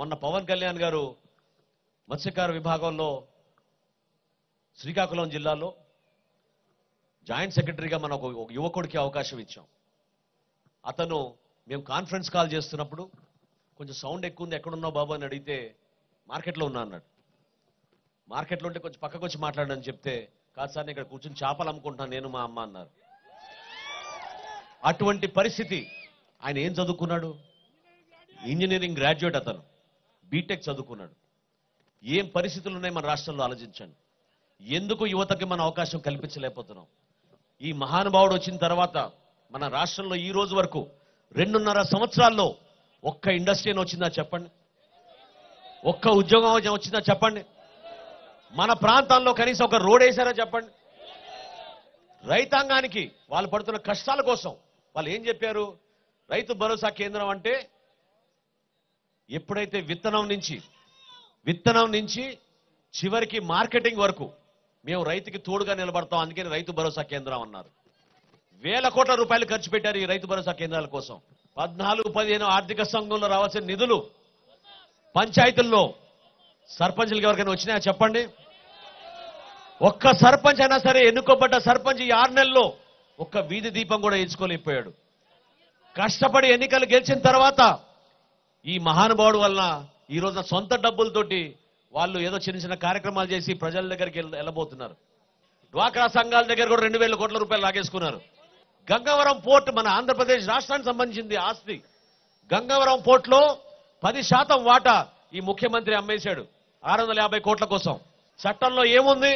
మొన్న పవన్ కళ్యాణ్ గారు మత్స్యకార విభాగంలో శ్రీకాకుళం జిల్లాలో జాయింట్ సెక్రటరీగా మనం ఒక ఒక యువకుడికి అవకాశం ఇచ్చాం అతను మేము కాన్ఫరెన్స్ కాల్ చేస్తున్నప్పుడు కొంచెం సౌండ్ ఎక్కువ ఉంది ఎక్కడున్నావు బాబు అని అడిగితే మార్కెట్లో ఉన్నా అన్నాడు మార్కెట్లో ఉంటే కొంచెం పక్కకు వచ్చి మాట్లాడని చెప్తే కాదు సార్ నేను ఇక్కడ కూర్చొని చేపలు అమ్ముకుంటాను నేను మా అమ్మ అన్నారు అటువంటి పరిస్థితి ఆయన ఏం చదువుకున్నాడు ఇంజనీరింగ్ గ్రాడ్యుయేట్ అతను బీటెక్ చదువుకున్నాడు ఏం పరిస్థితులు ఉన్నాయి మన రాష్ట్రంలో ఆలోచించండి ఎందుకు యువతకి మన అవకాశం కల్పించలేకపోతున్నాం ఈ మహానుభావుడు వచ్చిన తర్వాత మన రాష్ట్రంలో ఈ రోజు వరకు రెండున్నర సంవత్సరాల్లో ఒక్క ఇండస్ట్రీ అని వచ్చిందా చెప్పండి ఒక్క ఉద్యోగం వచ్చిందా చెప్పండి మన ప్రాంతాల్లో కనీసం ఒక రోడ్ వేసారా చెప్పండి రైతాంగానికి వాళ్ళు పడుతున్న కష్టాల కోసం వాళ్ళు ఏం చెప్పారు రైతు భరోసా కేంద్రం అంటే ఎప్పుడైతే విత్తనం నుంచి విత్తనం నుంచి చివరికి మార్కెటింగ్ వరకు మేము రైతుకి తోడుగా నిలబడతాం అందుకని రైతు భరోసా కేంద్రం అన్నారు వేల కోట్ల రూపాయలు ఖర్చు పెట్టారు ఈ రైతు భరోసా కేంద్రాల కోసం పద్నాలుగు పదిహేను ఆర్థిక సంఘంలో రావాల్సిన నిధులు పంచాయతీల్లో సర్పంచులకి ఎవరికైనా వచ్చినాయా చెప్పండి ఒక్క సర్పంచ్ అయినా సరే ఎన్నుకోబడ్డ సర్పంచ్ ఈ ఆరు నెలల్లో ఒక్క వీధి దీపం కూడా ఎంచుకోలేకపోయాడు కష్టపడి ఎన్నికలు గెలిచిన తర్వాత ఈ మహానుభావుడు వలన ఈ రోజున సొంత డబ్బులతోటి వాళ్ళు ఏదో చిన్న చిన్న కార్యక్రమాలు చేసి ప్రజల దగ్గరికి వెళ్ళ- వెళ్ళబోతున్నారు డ్వాక్రా సంఘాల దగ్గర కూడా రెండు వేల కోట్ల రూపాయలు లాగేసుకున్నారు గంగవరం పోర్ట్ మన ఆంధ్రప్రదేశ్ రాష్ట్రానికి సంబంధించింది ఆస్తి గంగవరం పోర్ట్లో పది శాతం వాటా ఈ ముఖ్యమంత్రి అమ్మేశాడు ఆరు వందల యాభై కోట్ల కోసం చట్టంలో ఏముంది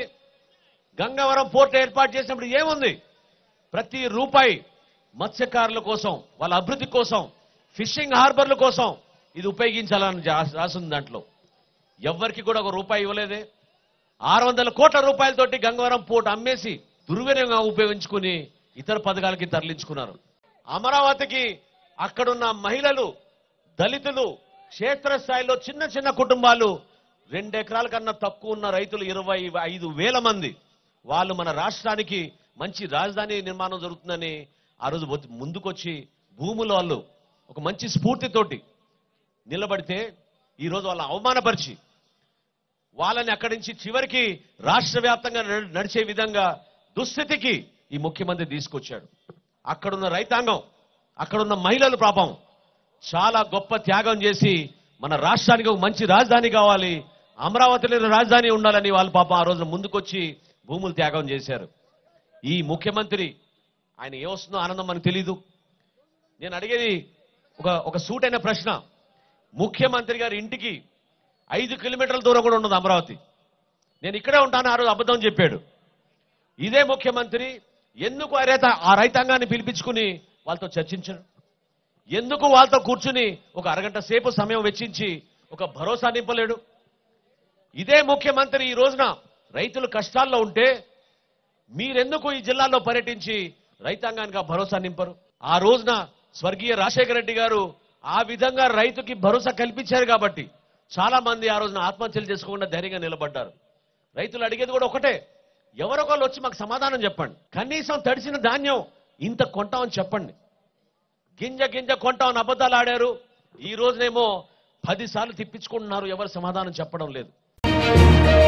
గంగవరం పోర్ట్ ఏర్పాటు చేసినప్పుడు ఏముంది ప్రతి రూపాయి మత్స్యకారుల కోసం వాళ్ళ అభివృద్ధి కోసం ఫిషింగ్ హార్బర్ల కోసం ఇది ఉపయోగించాలని జా- రాసింది దాంట్లో ఎవ్వరికి కూడా ఒక రూపాయి ఇవ్వలేదే ఆరు వందల కోట్ల రూపాయలతోటి గంగవరం పోర్ట్ అమ్మేసి దుర్వినియోగంగా ఉపయోగించుకుని ఇతర పథకాలకి తరలించుకున్నారు అమరావతికి అక్కడున్న మహిళలు దళితులు క్షేత్రస్థాయిలో చిన్న చిన్న కుటుంబాలు రెండెకరాల కన్నా తక్కువ ఉన్న రైతులు ఇరవై ఐదు వేల మంది వాళ్ళు మన రాష్ట్రానికి మంచి రాజధాని నిర్మాణం జరుగుతుందని ఆ రోజు వచ్చి- ముందుకొచ్చి భూముల వాళ్ళు ఒక మంచి స్ఫూర్తితోటి నిలబడితే ఈ రోజు వాళ్ళ అవమానపరిచి వాళ్ళని అక్కడి నుంచి చివరికి రాష్ట్ర వ్యాప్తంగా నడ- నడిచే విధంగా దుస్థితికి ఈ ముఖ్యమంత్రి తీసుకొచ్చాడు అక్కడున్న రైతాంగం అక్కడున్న మహిళలు పాపం చాలా గొప్ప త్యాగం చేసి మన రాష్ట్రానికి ఒక మంచి రాజధాని కావాలి అమరావతిలో రాజధాని ఉండాలని వాళ్ళు పాపం ఆ రోజున ముందుకొచ్చి భూములు త్యాగం చేశారు ఈ ముఖ్యమంత్రి ఆయన ఏ వస్తుందో ఆనందం మనకు తెలీదు నేను అడిగేది ఒక ఒక సూటైన ప్రశ్న ముఖ్యమంత్రి గారి ఇంటికి ఐదు కిలోమీటర్ల దూరం కూడా ఉండదు అమరావతి నేను ఇక్కడే ఉంటాను ఆ రోజు అబద్ధం చెప్పాడు ఇదే ముఖ్యమంత్రి ఎందుకు ఆ రైత ఆ రైతాంగాన్ని పిలిపించుకుని వాళ్ళతో చర్చించడు ఎందుకు వాళ్ళతో కూర్చుని ఒక అరగంట సేపు సమయం వెచ్చించి ఒక భరోసా నింపలేడు ఇదే ముఖ్యమంత్రి ఈ రోజున రైతులు కష్టాల్లో ఉంటే మీరెందుకు ఈ జిల్లాలో పర్యటించి రైతాంగానికి ఆ భరోసా నింపరు ఆ రోజున స్వర్గీయ రాజశేఖర రెడ్డి గారు ఆ విధంగా రైతుకి భరోసా కల్పించారు కాబట్టి చాలా మంది ఆ రోజున ఆత్మహత్యలు చేసుకోకుండా ధైర్యంగా నిలబడ్డారు రైతులు అడిగేది కూడా ఒకటే ఎవరొకళ్ళు వచ్చి మాకు సమాధానం చెప్పండి కనీసం తడిసిన ధాన్యం ఇంత కొంటామని చెప్పండి గింజ గింజ కొంటామని అబద్ధాలు ఆడారు ఈ రోజునేమో పది సార్లు తిప్పించుకుంటున్నారు ఎవరు సమాధానం చెప్పడం లేదు